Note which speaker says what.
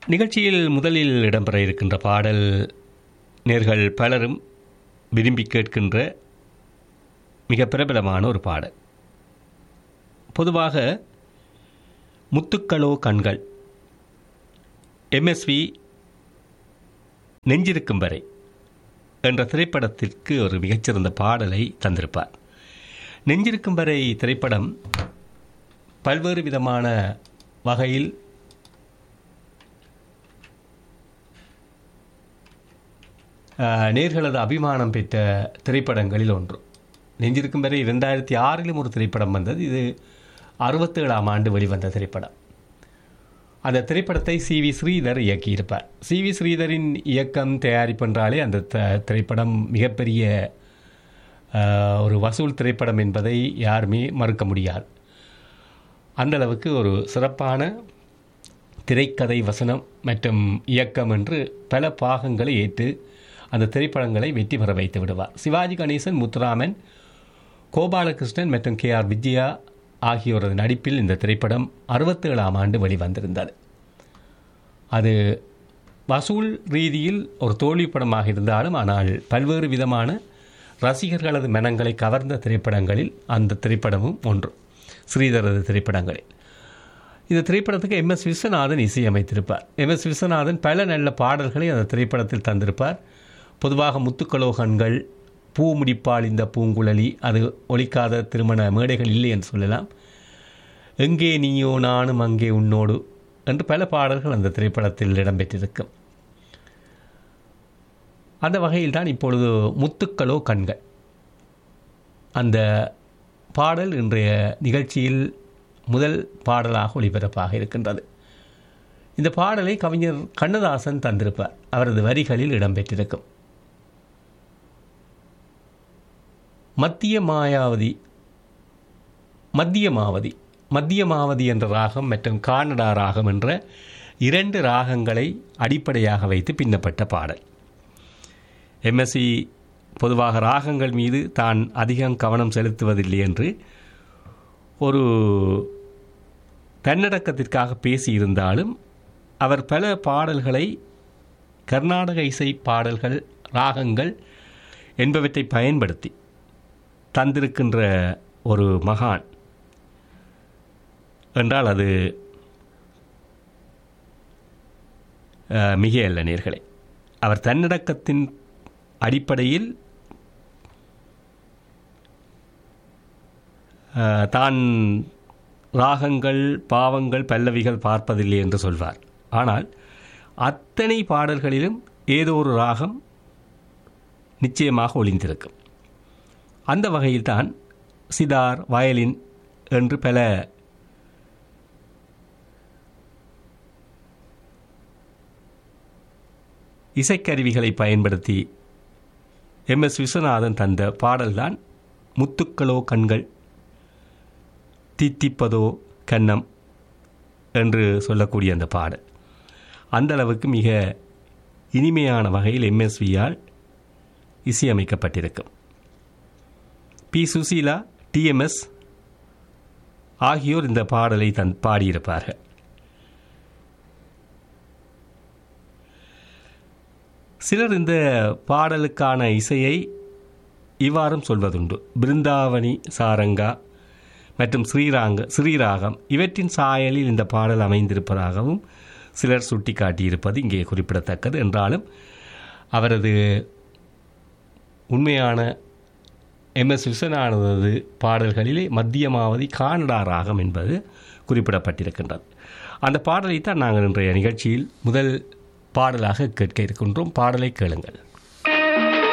Speaker 1: நிகழ்ச்சியில் முதலில் இடம்பெற இருக்கின்ற பாடல் நேர்கள் பலரும் விரும்பி கேட்கின்ற மிக பிரபலமான ஒரு பாடல் பொதுவாக முத்துக்களோ கண்கள் எம்எஸ்வி நெஞ்சிருக்கும் வரை என்ற திரைப்படத்திற்கு ஒரு மிகச்சிறந்த பாடலை தந்திருப்பார் நெஞ்சிருக்கும் வரை திரைப்படம் பல்வேறு விதமான வகையில் ஆஹ், நேர்களது அபிமானம் பெற்ற திரைப்படங்களில் ஒன்று நெஞ்சிருக்கும் வரை இரண்டாயிரத்தி ஆறிலும் ஒரு திரைப்படம் வந்தது இது அறுபத்தேழாம் ஆண்டு வெளிவந்த திரைப்படம் அந்த திரைப்படத்தை சி வி ஸ்ரீதர் இயக்கியிருப்பார் சி வி ஸ்ரீதரின் இயக்கம் தயாரிப்பு என்றாலே அந்த த- திரைப்படம் மிகப்பெரிய ஆஹ், ஒரு வசூல் திரைப்படம் என்பதை யாருமே மறுக்க முடியாது அந்த அளவுக்கு ஒரு சிறப்பான திரைக்கதை வசனம் மற்றும் இயக்கம் என்று பல பாகங்களை ஏற்று அந்த திரைப்படங்களை வெற்றி பெற வைத்து விடுவார் சிவாஜி கணேசன் முத்துராமன் கோபாலகிருஷ்ணன் மற்றும் கே ஆர் விஜயா ஆகியோரது நடிப்பில் இந்த திரைப்படம் அறுபத்தேழாம் ஆண்டு வெளிவந்திருந்தது அது வசூல் ரீதியில் ஒரு தோல்வி படமாக இருந்தாலும் ஆனால் பல்வேறு விதமான ரசிகர்களது மனங்களை கவர்ந்த திரைப்படங்களில் அந்த திரைப்படமும் ஒன்று ஸ்ரீதரது திரைப்படங்களில் இந்த திரைப்படத்துக்கு எம் எஸ் விஸ்வநாதன் இசையமைத்திருப்பார் எம் எஸ் விஸ்வநாதன் பல நல்ல பாடல்களை அந்த திரைப்படத்தில் தந்திருப்பார் பொதுவாக முத்துக்கலோகன்கள் பூ முடிப்பால் இந்த பூங்குழலி அது ஒலிக்காத திருமண மேடைகள் இல்லை என்று சொல்லலாம் எங்கே நீயோ நானும் அங்கே உன்னோடு என்று பல பாடல்கள் அந்த திரைப்படத்தில் இடம்பெற்றிருக்கும் அந்த வகையில் தான் இப்பொழுது முத்துக்களோ கண்கள் அந்த பாடல் இன்றைய நிகழ்ச்சியில் முதல் பாடலாக ஒளிபரப்பாக இருக்கின்றது இந்த பாடலை கவிஞர் கண்ணதாசன் தந்திருப்பார் அவரது வரிகளில் இடம்பெற்றிருக்கும் மத்திய மாயாவதி மத்தியமாவதி மத்தியமாவதி என்ற ராகம் மற்றும் கானடா ராகம் என்ற இரண்டு ராகங்களை அடிப்படையாக வைத்து பின்னப்பட்ட பாடல் எம்எஸ்சி பொதுவாக ராகங்கள் மீது தான் அதிகம் கவனம் செலுத்துவதில்லை என்று ஒரு தன்னடக்கத்திற்காக பேசியிருந்தாலும் அவர் பல பாடல்களை கர்நாடக இசை பாடல்கள் ராகங்கள் என்பவற்றை பயன்படுத்தி தந்திருக்கின்ற ஒரு மகான் என்றால் அது அஹ், மிக அல்ல நேர்களே அவர் தன்னடக்கத்தின் அடிப்படையில் அஹ், தான் ராகங்கள் பாவங்கள் பல்லவிகள் பார்ப்பதில்லை என்று சொல்வார் ஆனால் அத்தனை பாடல்களிலும் ஏதோ ஒரு ராகம் நிச்சயமாக ஒளிந்திருக்கும் அந்த வகையில்தான் சிதார் வயலின் என்று பல இசைக்கருவிகளை பயன்படுத்தி எம் எஸ் விஸ்வநாதன் தந்த பாடல்தான் முத்துக்களோ கண்கள் தித்திப்பதோ கன்னம் என்று சொல்லக்கூடிய அந்த பாடல் அந்த அளவுக்கு மிக இனிமையான வகையில் எம்எஸ்வியால் இசையமைக்கப்பட்டிருக்கும் பி சுசீலா டிஎம்எஸ் ஆகியோர் இந்த பாடலை தன் பாடியிருப்பார்கள் சிலர் இந்த பாடலுக்கான இசையை இவ்வாறும் சொல்வதுண்டு பிருந்தாவனி சாரங்கா மற்றும் ஸ்ரீராங்க ஸ்ரீராகம் இவற்றின் சாயலில் இந்த பாடல் அமைந்திருப்பதாகவும் சிலர் சுட்டிக்காட்டியிருப்பது இங்கே குறிப்பிடத்தக்கது என்றாலும் அவரது உண்மையான எம் எஸ் விஸ்வநாதனது பாடல்களிலே மத்தியமாவதி கானடா ராகம் என்பது குறிப்பிடப்பட்டிருக்கின்றது அந்த பாடலை தான் நாங்கள் இன்றைய நிகழ்ச்சியில் முதல் பாடலாக கேட்க இருக்கின்றோம் பாடலை கேளுங்கள்